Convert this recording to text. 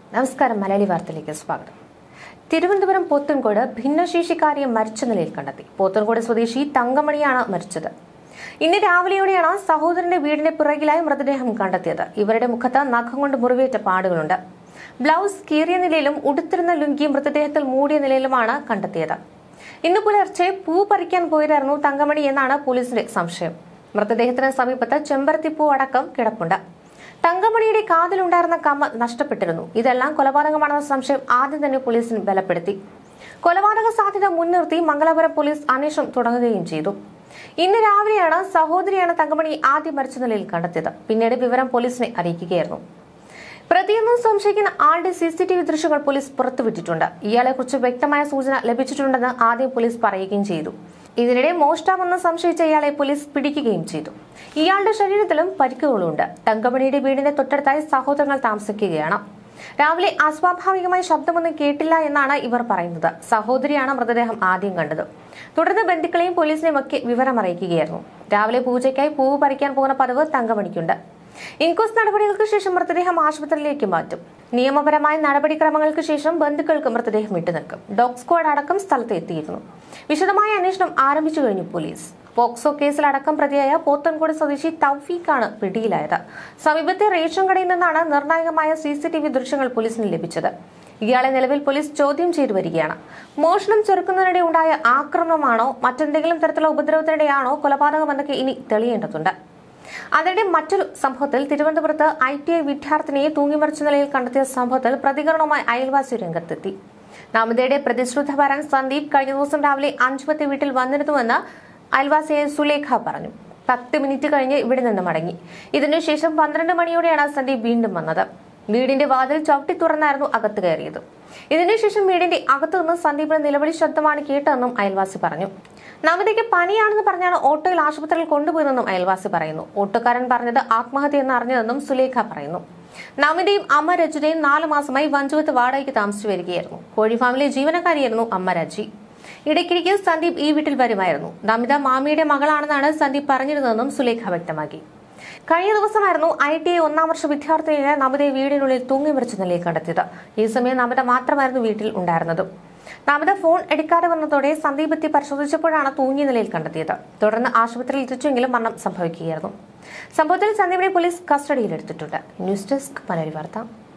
നമസ്കാരം മലയാളി വാർത്തയിലേക്ക് സ്വാഗതം തിരുവനന്തപുരം പോത്തൻകോട് ഭിന്നശേഷിക്കാരിയെ മരിച്ച നിലയിൽ കണ്ടെത്തി പോത്തൻകോട് സ്വദേശി തങ്കമണിയാണ് മരിച്ചത് ഇന്ന് രാവിലെയോടെയാണ് സഹോദരന്റെ വീടിന്റെ പിറകിലായി മൃതദേഹം കണ്ടെത്തിയത് ഇവരുടെ മുഖത്ത് നഖം കൊണ്ട് മുറിവേറ്റ പാടുകളുണ്ട് ബ്ലൗസ് കീറിയ നിലയിലും ഉടുത്തിരുന്ന ലുങ്കി മൃതദേഹത്തിൽ മൂടിയ നിലയിലുമാണ് കണ്ടെത്തിയത് ഇന്ന് പുലർച്ചെ പൂ പറിക്കാൻ പോയതായിരുന്നു തങ്കമണി എന്നാണ് പോലീസിന്റെ സംശയം മൃതദേഹത്തിന് സമീപത്ത് ചെമ്പരത്തിപ്പൂ അടക്കം കിടപ്പുണ്ട് തങ്കമണിയുടെ കാതിലുണ്ടായിരുന്ന കമ്മ നഷ്ടപ്പെട്ടിരുന്നു ഇതെല്ലാം കൊലപാതകമാണെന്ന സംശയം ആദ്യം തന്നെ പോലീസിന് ബലപ്പെടുത്തി കൊലപാതക സാധ്യത മുൻനിർത്തി മംഗലാപുരം പോലീസ് അന്വേഷണം തുടങ്ങുകയും ചെയ്തു ഇന്ന് രാവിലെയാണ് സഹോദരിയാണ് തങ്കമണി ആദ്യം മരിച്ച നിലയിൽ കണ്ടെത്തിയത് പിന്നീട് വിവരം പോലീസിനെ അറിയിക്കുകയായിരുന്നു പ്രതിയെന്നും സംശയിക്കുന്ന ആളുടെ സി സി ടി വി ദൃശ്യങ്ങൾ പോലീസ് പുറത്തുവിട്ടിട്ടുണ്ട് ഇയാളെക്കുറിച്ച് വ്യക്തമായ സൂചന ലഭിച്ചിട്ടുണ്ടെന്ന് ആദ്യം പോലീസ് പറയുകയും ചെയ്തു ഇതിനിടെ മോഷ്ടാവെന്ന് സംശയിച്ച ഇയാളെ പോലീസ് പിടിക്കുകയും ചെയ്തു ഇയാളുടെ ശരീരത്തിലും പരിക്കുകളുണ്ട് തങ്കമണിയുടെ വീടിന്റെ തൊട്ടടുത്തായി സഹോദരങ്ങൾ താമസിക്കുകയാണ് രാവിലെ അസ്വാഭാവികമായി ശബ്ദമൊന്നും കേട്ടില്ല എന്നാണ് ഇവർ പറയുന്നത് സഹോദരിയാണ് മൃതദേഹം ആദ്യം കണ്ടത് തുടർന്ന് ബന്ധുക്കളെയും പോലീസിനെയും ഒക്കെ വിവരം അറിയിക്കുകയായിരുന്നു രാവിലെ പൂജയ്ക്കായി പൂവ് പറിക്കാൻ പോകുന്ന പതിവ് തങ്കമണിക്കുണ്ട് ഇൻക്വസ്റ്റ് നടപടികൾക്ക് ശേഷം മൃതദേഹം ആശുപത്രിയിലേക്ക് മാറ്റും നിയമപരമായ നടപടിക്രമങ്ങൾക്ക് ശേഷം ബന്ധുക്കൾക്ക് മൃതദേഹം വിട്ടുനിൽക്കും ഡോഗ് സ്ക്വാഡ് അടക്കം സ്ഥലത്ത് എത്തിയിരുന്നു വിശദമായ അന്വേഷണം ആരംഭിച്ചു കഴിഞ്ഞു പോലീസ് പോക്സോ കേസിലടക്കം പ്രതിയായ പോത്തൻകോട് സ്വദേശി തൗഫീഖാണ് പിടിയിലായത് സമീപത്തെ റേഷൻ കടയിൽ നിന്നാണ് നിർണായകമായ സി സി ടി വി ദൃശ്യങ്ങൾ പോലീസിന് ലഭിച്ചത് ഇയാളെ നിലവിൽ പോലീസ് ചോദ്യം ചെയ്തു വരികയാണ് മോഷണം ചെറുക്കുന്നതിനിടെ ഉണ്ടായ ആക്രമണമാണോ മറ്റെന്തെങ്കിലും തരത്തിലുള്ള ഉപദ്രവത്തിനിടെയാണോ കൊലപാതകമെന്നൊക്കെ ഇനി തെളിയേണ്ടതുണ്ട് അതിനിടെ മറ്റൊരു സംഭവത്തിൽ തിരുവനന്തപുരത്ത് ഐ ടി ഐ വിദ്യാർത്ഥിനിയെ തൂങ്ങിമറിച്ച നിലയിൽ കണ്ടെത്തിയ സംഭവത്തിൽ പ്രതികരണവുമായി അയൽവാസി രംഗത്തെത്തി നമിതയുടെ പ്രതിശ്രുത വരൻ സന്ദീപ് കഴിഞ്ഞ ദിവസം രാവിലെ അഞ്ചുപത്തെ വീട്ടിൽ വന്നിരുന്നുവെന്ന് അയൽവാസിയായ സുലേഖ പറഞ്ഞു പത്ത് മിനിറ്റ് കഴിഞ്ഞ് ഇവിടെ നിന്ന് മടങ്ങി ഇതിനുശേഷം പന്ത്രണ്ട് മണിയോടെയാണ് സന്ദീപ് വീണ്ടും വന്നത് വീടിന്റെ വാതിൽ ചവിട്ടി തുറന്നായിരുന്നു അകത്ത് കയറിയത് ഇതിനുശേഷം വീടിന്റെ അകത്തു നിന്ന് സന്ദീപിന്റെ നിലവിളി ശബ്ദമാണ് കേട്ടതെന്നും അയൽവാസി പറഞ്ഞു നമിതയ്ക്ക് പനിയാണെന്ന് പറഞ്ഞാണ് ഓട്ടോയിൽ ആശുപത്രിയിൽ കൊണ്ടുപോയതെന്നും അയൽവാസി പറയുന്നു ഓട്ടോക്കാരൻ പറഞ്ഞത് ആത്മഹത്യ എന്ന് അറിഞ്ഞതെന്നും സുലേഖ പറയുന്നു നമിതയും അമ്മ രജുനയും നാല് മാസമായി വഞ്ചുവത്ത് വാടകയ്ക്ക് താമസിച്ചു വരികയായിരുന്നു കോഴി ഫാമിലെ ജീവനക്കാരിയായിരുന്നു അമ്മ രജി ഇടയ്ക്കിടയ്ക്ക് സന്ദീപ് ഈ വീട്ടിൽ വരുമായിരുന്നു നമിത മാമിയുടെ മകളാണെന്നാണ് സന്ദീപ് പറഞ്ഞിരുന്നതെന്നും സുലേഖ വ്യക്തമാക്കി കഴിഞ്ഞ ദിവസമായിരുന്നു ഐ ടി ഐ ഒന്നാം വർഷ വിദ്യാർത്ഥിനിയെ നമിതയെ വീടിനുള്ളിൽ തൂങ്ങി മരിച്ച നിലയിൽ കണ്ടെത്തിയത് ഈ സമയം നമിത മാത്രമായിരുന്നു വീട്ടിൽ ഉണ്ടായിരുന്നത് നമിത ഫോൺ എടുക്കാതെ വന്നതോടെ സന്ദീപ് എത്തി പരിശോധിച്ചപ്പോഴാണ് തൂങ്ങിയ നിലയിൽ കണ്ടെത്തിയത് തുടർന്ന് ആശുപത്രിയിൽ എത്തിച്ചെങ്കിലും മരണം സംഭവിക്കുകയായിരുന്നു സംഭവത്തിൽ സന്ദീപിനെ പോലീസ് കസ്റ്റഡിയിലെടുത്തിട്ടുണ്ട് ന്യൂസ് ഡെസ്ക് മലയാളി വാർത്ത